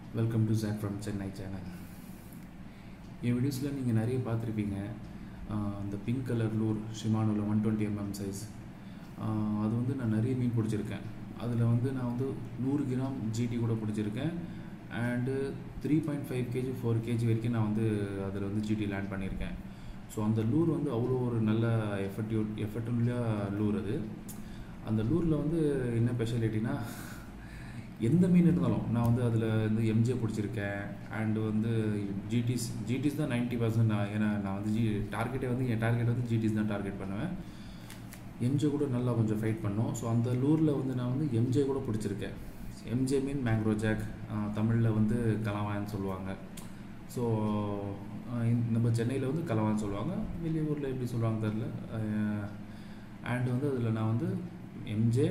Welcome to Jack from Chennai channel என் வீடியோஸில் நீங்கள் நிறைய பார்த்துருப்பீங்க ஆஹ் அந்த பிங்க் கலர் லூர் ஷிமானோவில் ஒன் டுவெண்ட்டி எம்எம் சைஸ் அது வந்து நான் நிறைய மீன் பிடிச்சிருக்கேன் அதில் வந்து நான் வந்து நூறு கிராம் ஜிடி கூட பிடிச்சிருக்கேன் and three point five KG four KG வரைக்கும் நான் வந்து அதில் வந்து ஜிடி லேண்ட் பண்ணியிருக்கேன் ஸோ அந்த லூர் வந்து அவ்வளோ ஒரு நல்ல எஃபெக்டிவ் எஃபெக்டிவ்லியா லூர் அது அந்த லூரில் வந்து என்ன ஸ்பெஷாலிட்டினா எந்த மீன் இருந்தாலும் நான் வந்து அதில் வந்து எம்ஜே பிடிச்சிருக்கேன் அண்டு வந்து ஜிடிஸ் ஜிடிஸ் தான் நைன்ட்டி பர்சன்ட் நான் ஏன்னா நான் வந்து ஜி டார்கெட்டே வந்து என் டார்கெட் வந்து ஜிடிஸ் தான் டார்கெட் பண்ணுவேன் எம்ஜே கூட நல்லா கொஞ்சம் ஃபைட் பண்ணோம் ஸோ அந்த லூரில் வந்து நான் வந்து எம்ஜே கூட பிடிச்சிருக்கேன் எம்ஜே மீன் மேங்க்ரோ ஜாக் தமிழில் வந்து கலவான்னு சொல்லுவாங்க ஸோ நம்ம சென்னையில் வந்து கலவான்னு சொல்லுவாங்க வெளியூரில் எப்படி சொல்லுவாங்க தெரில அண்ட் வந்து அதில் நான் வந்து எம்ஜே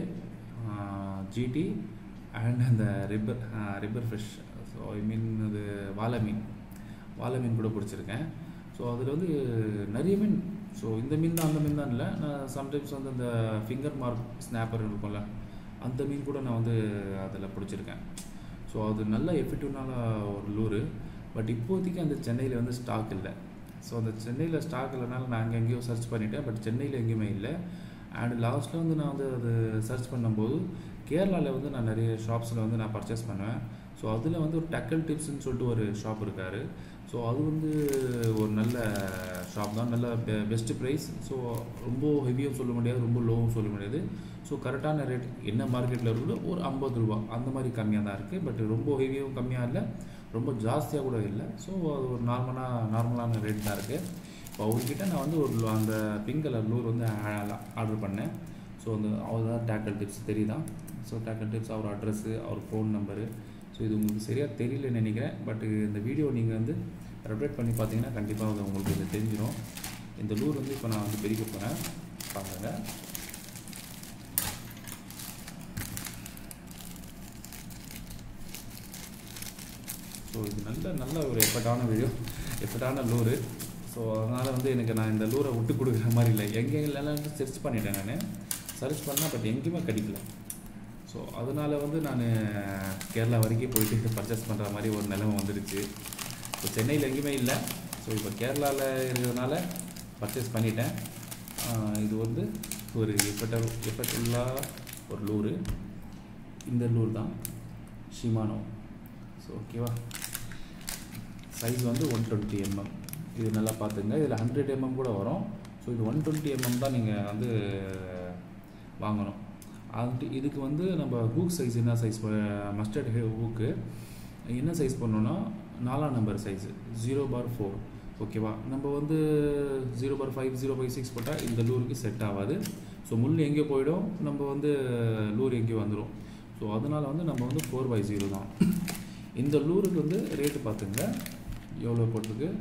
ஜிடி அண்ட் அந்த ripper ripper fish so I mean அது வாழை மீன் வாழை மீன் கூட பிடிச்சிருக்கேன் ஸோ அதில் வந்து நிறைய மீன் ஸோ இந்த மீன் தான் அந்த மீன் தான் இல்லை நான் சம்டைம்ஸ் வந்து அந்த ஃபிங்கர் மார்க் ஸ்னாப்பர் இருக்கும்ல அந்த மீன் கூட நான் வந்து அதில் பிடிச்சிருக்கேன் ஸோ அது நல்ல எஃபெக்டிவ்னால ஒரு லூரு பட் இப்போதைக்கு அந்த சென்னையில் வந்து ஸ்டாக் இல்லை ஸோ அந்த சென்னையில் ஸ்டாக் இல்லைனால நான் அங்கே எங்கேயோ சர்ச் பண்ணிட்டேன் பட் சென்னையில் எங்கேயுமே இல்லை அண்ட் லாஸ்ட்டில் வந்து நான் வந்து அது சர்ச் பண்ணும்போது கேரளாவில் வந்து நான் நிறைய ஷாப்ஸில் வந்து நான் பர்ச்சேஸ் பண்ணுவேன் ஸோ அதில் வந்து ஒரு டக்கல் டிப்ஸ்னு சொல்லிட்டு ஒரு ஷாப் இருக்கார் ஸோ அது வந்து ஒரு நல்ல ஷாப் தான் நல்ல பெ பெஸ்ட்டு ப்ரைஸ் ஸோ ரொம்ப ஹெவியும் சொல்ல முடியாது ரொம்ப லோவும் சொல்ல முடியாது ஸோ கரெக்டான ரேட் என்ன மார்க்கெட்டில் இருக்குதோ ஒரு ஐம்பது ரூபா அந்த மாதிரி கம்மியாக தான் இருக்குது பட் ரொம்ப ஹெவியும் கம்மியாக இல்லை ரொம்ப ஜாஸ்தியாக கூட இல்லை ஸோ அது ஒரு நார்மலாக நார்மலான ரேட் தான் இருக்குது இப்போ அவர்கிட்ட நான் வந்து ஒரு அந்த பிங்க் கலர் லூர் வந்து ஆர்டர் பண்ணேன் ஸோ அந்த அவர் தான் டேக்கல் டிப்ஸ் தெரியுதா ஸோ டேக்கல் டிப்ஸ் அவர் அட்ரஸ்ஸு அவர் ஃபோன் நம்பரு ஸோ இது உங்களுக்கு சரியாக தெரியலன்னு நினைக்கிறேன் பட் இந்த வீடியோ நீங்கள் வந்து ரெப்ரேட் பண்ணி பார்த்தீங்கன்னா கண்டிப்பாக அது உங்களுக்கு இது தெரிஞ்சிடும் இந்த லூர் வந்து இப்போ நான் வந்து பிரிக்க போகிறேன் பாருங்க ஸோ இது நல்ல நல்ல ஒரு எஃபர்ட்டான வீடியோ எஃபர்ட்டான லூரு ஸோ அதனால் வந்து எனக்கு நான் இந்த லூரை விட்டு கொடுக்குற மாதிரி இல்லை எங்கே எல்லாம் சர்ச் பண்ணிட்டேன் நான் சர்ச் பண்ணால் பட் எங்கேயுமே கிடைக்கல ஸோ அதனால் வந்து நான் கேரளா வரைக்கும் போயிட்டு பர்ச்சேஸ் பண்ணுற மாதிரி ஒரு நிலைமை வந்துடுச்சு ஸோ சென்னையில் எங்கேயுமே இல்லை ஸோ இப்போ கேரளாவில் இருக்கிறதுனால பர்ச்சேஸ் பண்ணிட்டேன் இது வந்து ஒரு எஃபெக்ட எஃபெக்ட்ஃபுல்லா ஒரு லூரு இந்த லூர் தான் ஷிமானோ ஸோ ஓகேவா சைஸ் வந்து ஒன் டுவெண்ட்டி எம்எம் இது நல்லா பார்த்துங்க இதில் ஹண்ட்ரட் எம்எம் கூட வரும் ஸோ இது ஒன் டுவெண்ட்டி எம்எம் தான் நீங்கள் வந்து வாங்கணும் அது இதுக்கு வந்து நம்ம ஹூக் சைஸ் என்ன சைஸ் மஸ்டர்ட் ஹூக்கு என்ன சைஸ் பண்ணோன்னா நாலாம் number size zero bar four ஓகேவா நம்ம வந்து zero bar five zero five six போட்டால் இந்த லூருக்கு செட் ஆகாது ஸோ முள் எங்கேயோ போயிடும் நம்ம வந்து லூர் எங்கேயோ வந்துடும் ஸோ அதனால் வந்து நம்ம வந்து ஃபோர் பை ஜீரோ தான் இந்த லூருக்கு வந்து ரேட்டு பார்த்துங்க எவ்வளோ போட்டிருக்கு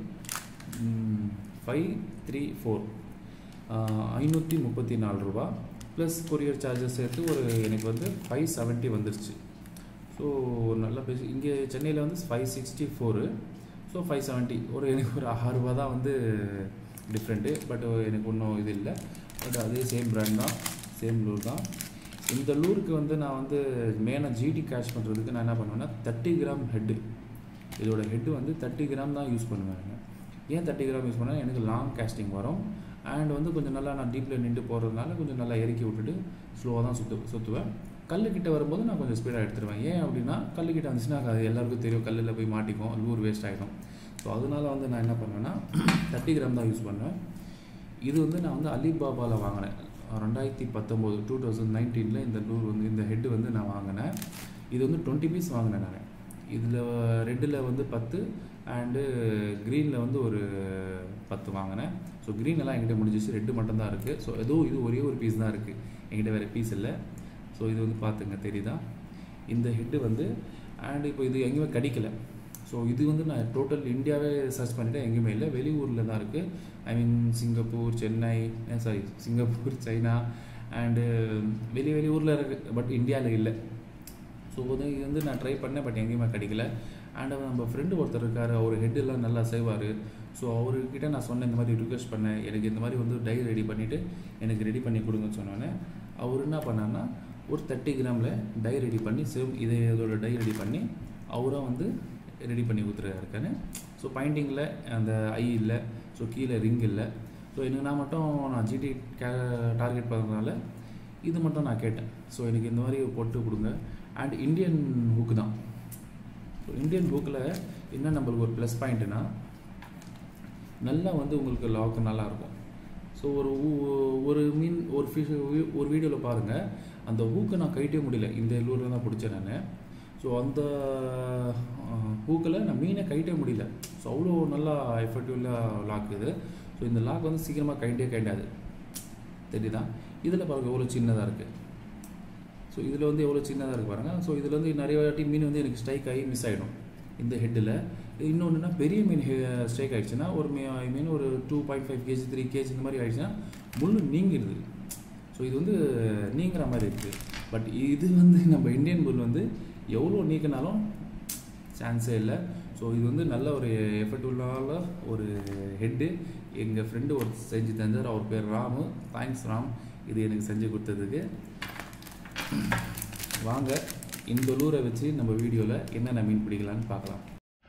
ஃபைவ் த்ரீ ஃபோர் ஐநூற்றி முப்பத்தி நாலு ரூபா ப்ளஸ் கொரியர் சார்ஜஸ் சேர்த்து ஒரு எனக்கு வந்து ஃபைவ் செவன்ட்டி வந்துருச்சு ஸோ ஒரு நல்ல பேசி இங்கே சென்னையில் வந்து five sixty four so five seventy ஒரு எனக்கு ஒரு ஆறு ரூபா தான் வந்து டிஃப்ரெண்ட்டு பட் எனக்கு ஒன்றும் இது இல்லை பட் அதே சேம் பிராண்ட் தான் சேம் லூர் தான் இந்த லூருக்கு வந்து நான் வந்து மெயினாக ஜிடி கேஷ் பண்ணுறதுக்கு நான் என்ன பண்ணுவேன்னா தேர்ட்டி கிராம் ஹெட்டு இதோட ஹெட்டு வந்து தேர்ட்டி கிராம் தான் யூஸ் பண்ணுவேன் ஏன் தேர்ட்டி கிராம் யூஸ் பண்ணால் எனக்கு லாங் கேஸ்டிங் வரும் அண்ட் வந்து கொஞ்சம் நல்லா நான் டீப்பில் நின்று போகிறதுனால கொஞ்சம் நல்லா இறக்கி விட்டுட்டு ஸ்லோவாக தான் சுற்று சுற்றுவேன் கல்லுக்கிட்ட வரும்போது நான் கொஞ்சம் ஸ்பீடாக எடுத்துருவேன் ஏன் அப்படின்னா கல்லுக்கிட்ட வந்துச்சுன்னா அது எல்லாருக்கும் தெரியும் கல்லில் போய் மாட்டிக்கும் லூர் வேஸ்ட் ஆகிடும் ஸோ அதனால வந்து நான் என்ன பண்ணுவேன்னா தேர்ட்டி கிராம் தான் யூஸ் பண்ணுவேன் இது வந்து நான் வந்து அலிபாபாவில் வாங்கினேன் ரெண்டாயிரத்தி பத்தொம்போது டூ தௌசண்ட் நைன்டீனில் இந்த லூர் வந்து இந்த ஹெட்டு வந்து நான் வாங்கினேன் இது வந்து டுவெண்ட்டி பீஸ் வாங்கினேன் நான் இதில் ரெட்டில் வந்து பத்து அண்டு க்ரீனில் வந்து ஒரு பத்து வாங்கினேன் ஸோ க்ரீன் எல்லாம் என்கிட்ட முடிஞ்சிச்சு ரெட்டு மட்டும்தான் இருக்குது ஸோ ஏதோ இது ஒரே ஒரு பீஸ் தான் இருக்குது என்கிட்ட வேறு பீஸ் இல்லை ஸோ இது வந்து பார்த்துங்க தெரியுதா இந்த ஹெட்டு வந்து அண்ட் இப்போ இது எங்கேயுமே கிடைக்கல ஸோ இது வந்து நான் டோட்டல் இந்தியாவே சர்ச் பண்ணிவிட்டேன் எங்கேயுமே இல்லை வெளியூரில் தான் இருக்குது I mean Singapore Chennai sorry Singapore China and வெளி வெளியூரில் இருக்குது பட் இந்தியாவில் இல்லை ஸோ வந்து இது வந்து நான் ட்ரை பண்ணேன் பட் எங்கேயுமே கிடைக்கல அண்ட் நம்ம ஃப்ரெண்டு ஒருத்தர் இருக்கார் அவர் ஹெட்டெல்லாம் நல்லா செய்வார் ஸோ அவர்கிட்ட நான் சொன்னேன் இந்த மாதிரி ரிக்வெஸ்ட் பண்ணேன் எனக்கு இந்த மாதிரி வந்து டை ரெடி பண்ணிவிட்டு எனக்கு ரெடி பண்ணி கொடுங்கன்னு சொன்னோன்னே அவர் என்ன பண்ணார்னா ஒரு தேர்ட்டி கிராமில் டை ரெடி பண்ணி சேம் இதே இதோட டை ரெடி பண்ணி அவராக வந்து ரெடி பண்ணி கொடுத்துருக்காரு ஸோ பாயிண்டிங்கில் அந்த ஐ இல்லை ஸோ கீழே ரிங் இல்லை ஸோ எனக்கு நான் மட்டும் நான் ஜிடி கே டார்கெட் பண்ணுறதுனால இது மட்டும் நான் கேட்டேன் ஸோ எனக்கு இந்த மாதிரி போட்டு கொடுங்க அண்ட் இந்தியன் ஹூக்கு தான் ஸோ இந்தியன் ஹூக்கில் என்ன நம்மளுக்கு ஒரு ப்ளஸ் பாயிண்ட்னா நல்லா வந்து உங்களுக்கு லாக் நல்லாயிருக்கும் ஸோ ஒரு ஊ- ஒரு மீன் ஒரு ஃபிஷ் ஒரு வீடியோவில் பாருங்கள் அந்த ஹூக்கை நான் கைட்டே முடியல இந்த லூரில் தான் பிடிச்சேன் நான் ஸோ அந்த ஹூக்கில் நான் மீனை கைட்டே முடியல ஸோ அவ்வளோ நல்லா எஃபெக்டிவாக லாக் இது ஸோ இந்த லாக் வந்து சீக்கிரமாக கைண்டே கைண்டாது தெரியுதா இதில் பாருங்கள் எவ்வளோ சின்னதாக இருக்குது ஸோ இதில் வந்து எவ்வளோ சின்னதாக இருக்கு பாருங்கள் ஸோ இதில் வந்து நிறைய வாட்டி மீன் வந்து எனக்கு ஸ்ட்ரைக் ஆகி மிஸ் ஆகிடும் இந்த ஹெட்டில் இன்னொன்றுனா பெரிய மீன் ஸ்ட்ரைக் ஆகிடுச்சுன்னா ஒரு மீ ஐ மீன் ஒரு two point five kg three kg இந்த மாதிரி ஆயிடுச்சுன்னா முள்ளு நீங்கிடுது ஸோ இது வந்து நீங்கிற மாதிரி இருக்குது பட் இது வந்து நம்ம இந்தியன் புல் வந்து எவ்வளோ நீக்கினாலும் சான்ஸே இல்லை ஸோ இது வந்து நல்ல ஒரு எஃபர்ட்ஃபுல்லான ஒரு ஹெட்டு எங்கள் ஃப்ரெண்டு ஒரு செஞ்சு தந்தார் அவர் பேர் ராமு தேங்க்ஸ் ராம் இது எனக்கு செஞ்சு கொடுத்ததுக்கு வாங்க இந்த லூரை வச்சு நம்ம வீடியோவில் என்னென்ன மீன் பிடிக்கலான்னு பார்க்கலாம்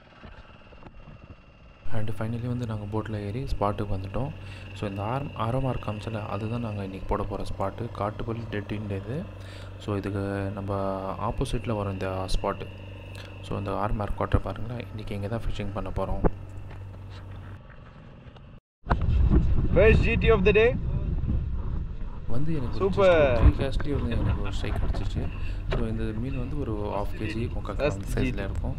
அண்ட் ஃபைனலி வந்து நாங்கள் போட்டில் ஏறி ஸ்பாட்டுக்கு வந்துட்டோம் ஸோ இந்த ஆரம் ஆரமார் காமிச்சல அதுதான் நாங்கள் இன்றைக்கி போட போகிற ஸ்பாட்டு காட்டுப்பள்ளி டெட்டின் இது ஸோ இதுக்கு நம்ம ஆப்போசிட்டில் வரும் இந்த ஸ்பாட்டு ஸோ இந்த ஆர்மார் குவார்ட்டர் பாருங்களேன் இன்றைக்கி இங்கே தான் ஃபிஷிங் பண்ண போகிறோம் First GT of the day. வந்து எனக்கு Super. த்ரீ கேஸ்ட்லேயே வந்து எனக்கு ஒரு ஸ்ட்ரைக் கிடச்சிச்சு ஸோ இந்த மீன் வந்து ஒரு ஆஃப் கேஜி முக்கால் That's கிராம் சைஸில் it. இருக்கும்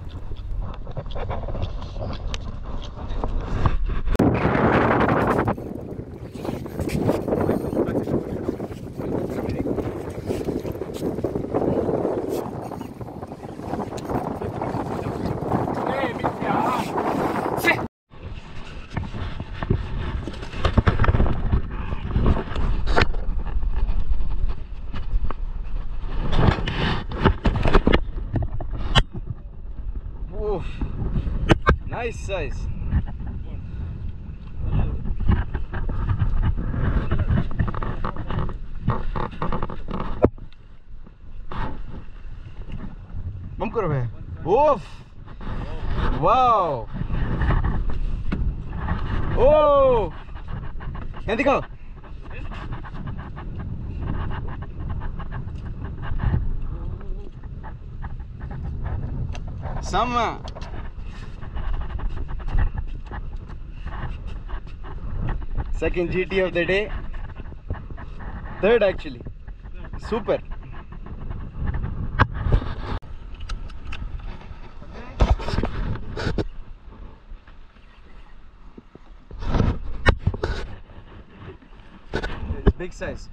Oof. Nice size. बम करो भाई ओफ वाओ ओ यहाँ दिखाओ Sama. Second GT of the day. Third actually. Super. It's big size.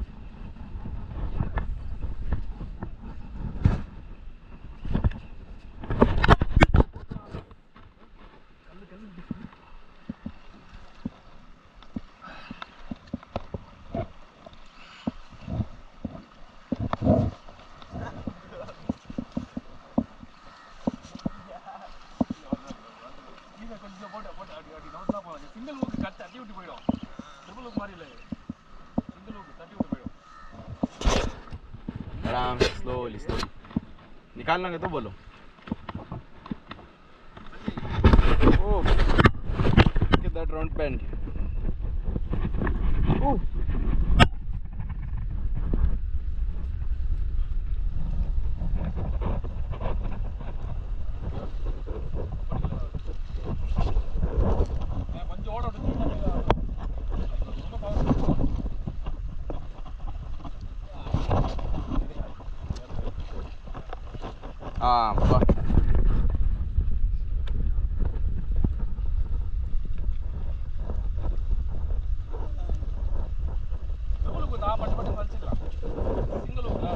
Single ஊக்கு கட் தட்டி விட்டு போயிடும் ட்ரிபிள் ஊக்கு மாதிரி இல்லை சிங்கிள் ஊக்கு தட்டி விட்டு போயிடும் आराम से slowly slowly निकालना है तो बोलो oh look at that round bend oh கொஞ்சம் ஓட விட்டு ah fuck ட்ரிபிள் ஊக்கு தான் பட்டு பட்டு வலிச்சுக்கலாம் சிங்கிள் ஊக்குல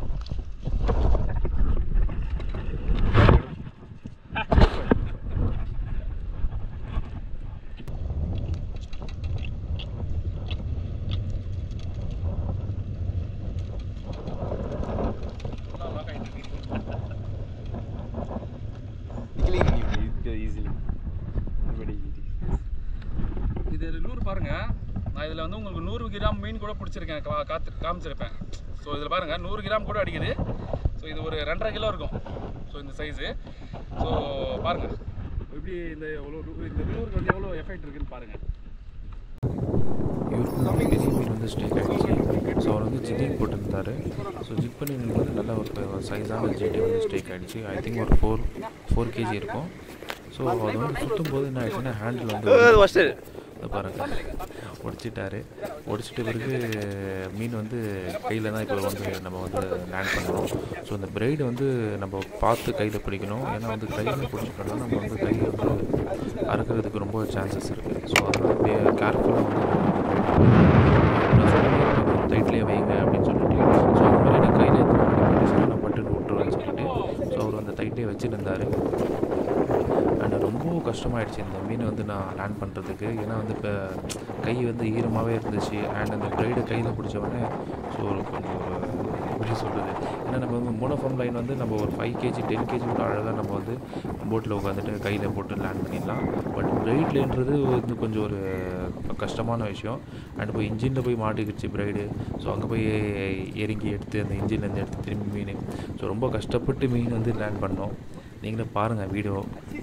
निकलेगी नहीं भाई इजीली बड़ी GT இது லூர் பாருங்க நான் இதில் வந்து உங்களுக்கு நூறு கிராம் மீன் கூட பிடிச்சிருக்கேன் கா- காத்து காமிச்சிருப்பேன் ஸோ இதில் பாருங்க நூறு கிராம் கூட அடிக்குது ஸோ இது ஒரு ரெண்டரை கிலோ இருக்கும் ஸோ இந்த சைஸு ஸோ பாருங்கள் எப்படி இந்த எவ்வளோ இந்த லூருக்கு வந்து எவ்வளோ எஃபெக்ட் இருக்குன்னு பாருங்கள் இவருக்கு பெரிய மீன் வந்து ஸ்டேக் ஆகிடுச்சு ஸோ அவர் வந்து ஜிட்டிங் போட்டிருந்தாரு ஸோ ஜிட் பண்ணிருக்கும்போது நல்ல ஒரு சைஸான ஜிட்டி வந்து ஸ்டேக் ஆகிடுச்சு ஐ திங்க் ஒரு ஃபோர் ஃபோர் கேஜி இருக்கும் ஸோ அது வந்து சுற்றும் போது என்ன ஆயிடுச்சுன்னா ஹேண்டில் வந்து இதை பாருங்க உடைச்சிட்டாரு உடைச்சிட்ட பிறகு மீன் வந்து கையில் தான் இப்போ வந்து நம்ம வந்து லேண்ட் பண்ணுறோம் ஸோ இந்த பிரைடு வந்து நம்ம பார்த்து கையில் பிடிக்கணும் ஏன்னா வந்து கையில் பிடிச்சிட்டோம்னா நம்ம வந்து கை வந்து அறுக்கிறதுக்கு ரொம்ப சான்சஸ் இருக்குது ஸோ அதனால் கேர்ஃபுல்லாக வந்து டைட்லேயே வைங்க அப்படின்னு சொல்லிட்டு ஸோ அந்த மாதிரி எனக்கு கையில் எடுத்து நான் பட்டுன்னு விட்டுருவேன்னு சொல்லிட்டு ஸோ அவர் அந்த டைட்லேயே வச்சுருந்தாரு அண்ட் ரொம்ப கஷ்டமாயிடுச்சு இந்த மீன் வந்து நான் லேண்ட் பண்ணுறதுக்கு ஏன்னா வந்து இப்போ கை வந்து ஈரமாகவே இருந்துச்சு அண்ட் அந்த ப்ரைடை கையில் பிடிச்ச உடனே ஸோ ஒரு கொஞ்சம் ஒரு எப்படி சொல்கிறது ஏன்னா நம்ம வந்து மோனோஃபார்ம் லைன் வந்து நம்ம ஒரு ஃபைவ் கேஜி டென் கேஜி கூட அழகாக நம்ம வந்து போட்டில் உட்காந்துட்டு கையில் போட்டு லேண்ட் பண்ணிடலாம் பட் பிரைட்லன்றது வந்து கொஞ்சம் ஒரு கஷ்டமான விஷயம் அண்ட் போய் இன்ஜினில் போய் மாட்டிக்கிடுச்சு பிரைடு ஸோ அங்கே போய் இறங்கி எடுத்து அந்த இன்ஜின்லேருந்து எடுத்து திரும்பி மீன் ஸோ ரொம்ப கஷ்டப்பட்டு மீன் வந்து லேண்ட் பண்ணோம் நீங்களே பாருங்கள் வீடியோ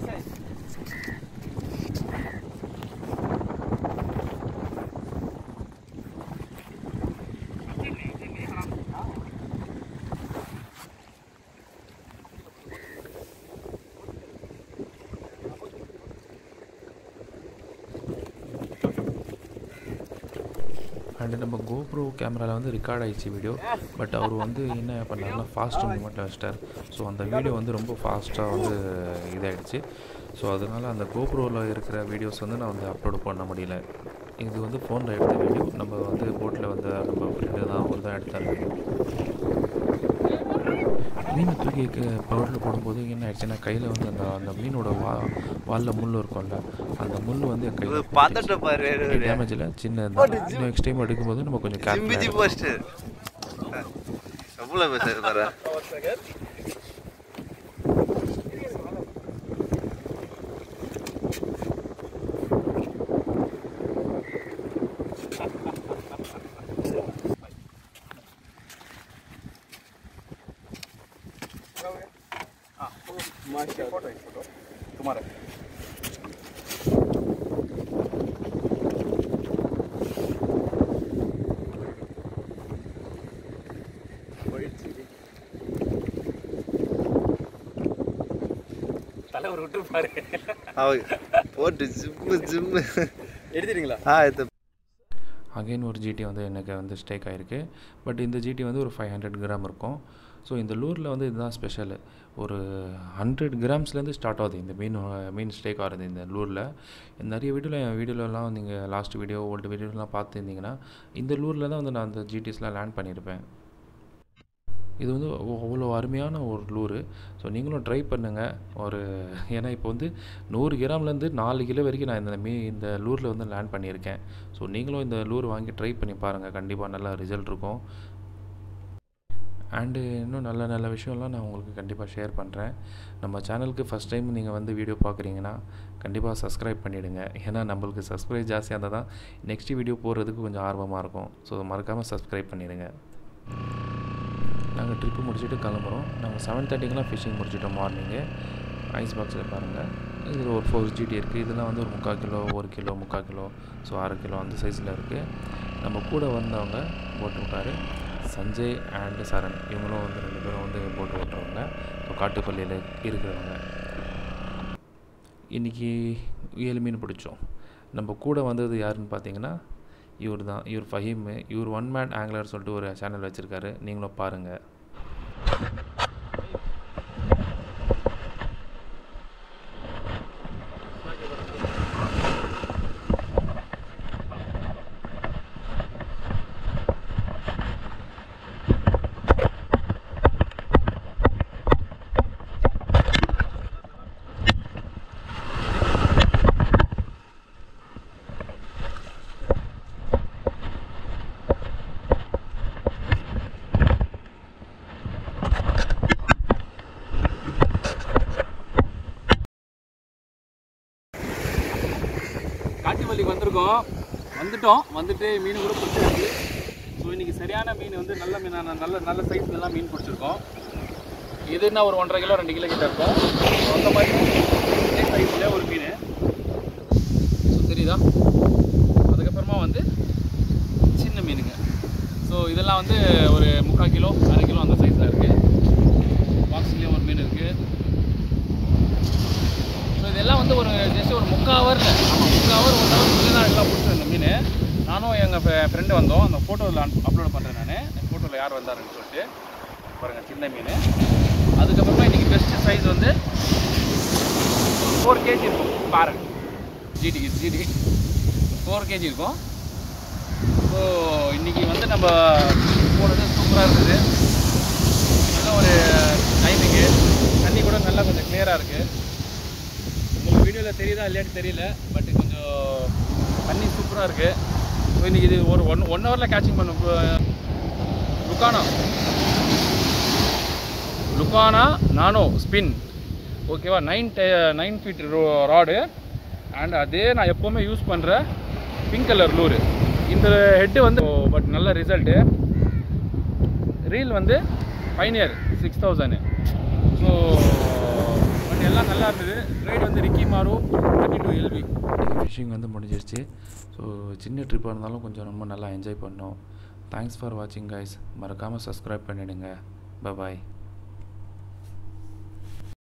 அண்டு நம்ம கோப்ரோ கேமராவில் வந்து ரெக்கார்ட் ஆயிடுச்சு வீடியோ பட் அவர் வந்து என்ன பண்ணாருன்னா ஃபாஸ்ட் மூமெண்ட்டில் வச்சிட்டார் ஸோ அந்த வீடியோ வந்து ரொம்ப ஃபாஸ்ட்டாக வந்து இதாகிடுச்சு ஸோ அதனால் அந்த கோப்ரோவில் இருக்கிற வீடியோஸ் வந்து நான் வந்து அப்லோட் பண்ண முடியல இது வந்து ஃபோனில் எடுத்த வீடியோ நம்ம வந்து போட்டில் வந்து நம்ம ஃப்ரெண்டு தான் அவர் தான் எடுத்தார் வீடியோ மீனை தூக்கி பவுடரில் போடும்போது என்ன ஆயிடுச்சுன்னா கையில் வந்து அந்த அந்த மீனோட வா வாலில் முள் இருக்கும்ல அந்த முள் வந்து என் கையில் பார்த்துட்டு பாரு டேமேஜ் இல்லை சின்ன இன்னும் நெக்ஸ்ட் டைம் எடுக்கும்போது நம்ம கொஞ்சம் சிம்பிஜி கேர்ஃபுல்லாக போஸ்ட் எவ்வளோ பேசுறது பாரு तुम्हारा தலைவர் விட்டு பாரு அவங்க போட்டு ஜிம்மு ஜிம்மு எடுத்துட்டீங்களா ஆ இது அகைன் ஒரு ஜிடி வந்து எனக்கு வந்து ஸ்டேக் ஆகிருக்கு பட் இந்த ஜிடி வந்து ஒரு ஃபைவ் ஹண்ட்ரட் கிராம் இருக்கும் ஸோ இந்த லூரில் வந்து இதுதான் ஸ்பெஷல் ஒரு ஹண்ட்ரட் கிராம்ஸ்லேருந்து ஸ்டார்ட் ஆகுது இந்த மீன் மீன் ஸ்டேக் ஆகுது இந்த லூரில் நிறைய வீடியோவில் என் வீடியோலலாம் நீங்கள் லாஸ்ட் வீடியோ ஓல்டு வீடியோலாம் பார்த்துருந்தீங்கன்னா இந்த லூரில் தான் வந்து நான் அந்த ஜிடிஸ்லாம் லேண்ட் பண்ணியிருப்பேன் இது வந்து அவ்வ- அவ்வளோ அருமையான ஒரு லூரு ஸோ நீங்களும் ட்ரை பண்ணுங்கள் ஒரு ஏன்னா இப்போ வந்து நூறு கிராம்லேருந்து நாலு கிலோ வரைக்கும் நான் இந்த மீ இந்த லூரில் வந்து லேண்ட் பண்ணியிருக்கேன் ஸோ நீங்களும் இந்த லூர் வாங்கி ட்ரை பண்ணி பாருங்கள் கண்டிப்பாக நல்ல ரிசல்ட் இருக்கும் அண்டு இன்னும் நல்ல நல்ல விஷயம்லாம் நான் உங்களுக்கு கண்டிப்பாக ஷேர் பண்ணுறேன் நம்ம சேனலுக்கு ஃபஸ்ட் டைம் நீங்கள் வந்து வீடியோ பார்க்குறீங்கன்னா கண்டிப்பாக சப்ஸ்கிரைப் பண்ணிவிடுங்க ஏன்னா நம்மளுக்கு சப்ஸ்கிரைப் ஜாஸ்தியாக இருந்தால் தான் நெக்ஸ்ட் வீடியோ போடுறதுக்கு கொஞ்சம் ஆர்வமாக இருக்கும் ஸோ மறக்காமல் சப்ஸ்கிரைப் பண்ணிடுங்க நாங்கள் ட்ரிப்பு முடிச்சுட்டு கிளம்புறோம் நாங்கள் செவன் தேர்ட்டிக்கெலாம் ஃபிஷிங் முடிச்சிட்டோம் மார்னிங்கு ஐஸ் பாக்ஸில் பாருங்கள் இதில் ஒரு ஃபோர் ஜிடி இருக்குது இதெல்லாம் வந்து ஒரு முக்கால் கிலோ ஒரு கிலோ முக்கால் கிலோ ஸோ அரை கிலோ அந்த சைஸில் இருக்குது நம்ம கூட வந்தவங்க போட்டு விட்டாரு சஞ்சய் அண்டு சரண் இவங்களும் வந்து ரெண்டு பேரும் வந்து போட்டு ஓட்டுறவங்க ஸோ காட்டுப்பள்ளியில் இருக்கிறவங்க இன்றைக்கி ஏழு மீன் பிடிச்சோம் நம்ம கூட வந்தது யாருன்னு பார்த்தீங்கன்னா இவர் தான் இவர் ஃபஹீம் இவர் ஒன் மேன் ஆங்கிலர் சொல்லிட்டு ஒரு சேனல் வச்சுருக்காரு நீங்களும் பாருங்கள் காட்டுவள்ளிக்கு வந்திருக்கோம் வந்துட்டோம் வந்துட்டு மீன் கூட பிடிச்சிருக்கு ஸோ இன்னைக்கு சரியான மீன் வந்து நல்ல மீனான நல்ல நல்ல சைஸ்ல எல்லாம் மீன் பிடிச்சிருக்கோம் இதுன்னா ஒரு ஒன்றரை கிலோ ரெண்டு கிலோ கிட்ட இருக்கும் அந்த மாதிரி இதே சைஸில் ஒரு மீன் ஸோ தெரியுதா அதுக்கப்புறமா வந்து சின்ன மீனுங்க ஸோ இதெல்லாம் வந்து ஒரு முக்கால் கிலோ அரை கிலோ அந்த சைஸில் இருக்குது பாக்ஸ்லேயும் ஒரு மீன் இருக்குது ஸோ இதெல்லாம் வந்து ஒரு ஜஸ்ட் ஒரு முக்கால் ஹவரில் ஆமாம் முக்கால் ஹவர் ஒன் ஹவர் உள்ளே தான் எல்லாம் பிடிச்சோம் இந்த மீன் நானும் எங்கள் ஃப்ரெண்டு வந்தோம் அந்த ஃபோட்டோவில் அப்லோட் பண்ணுறேன் நான் ஃபோட்டோவில் யார் வந்தாருன்னு சொல்லிட்டு பாருங்கள் சின்ன மீன் அதுக்கப்புறமா இன்றைக்கி பெஸ்ட்டு சைஸ் வந்து ஃபோர் கேஜி இருக்கும் பாருங்க ஜிடி ஜிடி ஃபோர் கேஜி இருக்கும் ஸோ இன்றைக்கி வந்து நம்ம போனது சூப்பராக இருக்குது நல்ல ஒரு டைமிங்கு தண்ணி கூட நல்லா கொஞ்சம் கிளியராக இருக்குது உங்களுக்கு வீடியோவில் தெரியுதா இல்லையான்னு தெரியல பட் கொஞ்சம் தண்ணி சூப்பராக இருக்குது ஸோ இன்றைக்கி இது ஒரு ஒன் ஒன் ஹவரில் கேட்சிங் பண்ண லுக்கானா லுக்கானா நானோ ஸ்பின் ஓகேவா nine day nine feet rod and அதே நான் எப்போவுமே யூஸ் பண்ணுற பிங்க் கலர் லூரு இந்த ஹெட்டு வந்து பட் நல்ல ரிசல்ட்டு ரீல் வந்து Pioneer six thousand so but எல்லாம் நல்லா இருந்தது ரைட் வந்து ரிக்கி மாறு தேர்ட்டி டூ எல்வி இன்றைக்கி ஃபிஷிங் வந்து முடிஞ்சிருச்சு ஸோ சின்ன ட்ரிப்பாக இருந்தாலும் கொஞ்சம் ரொம்ப நல்லா என்ஜாய் பண்ணோம் தேங்க்ஸ் ஃபார் வாட்சிங் கைஸ் மறக்காமல் சப்ஸ்கிரைப் பண்ணிவிடுங்க பாய்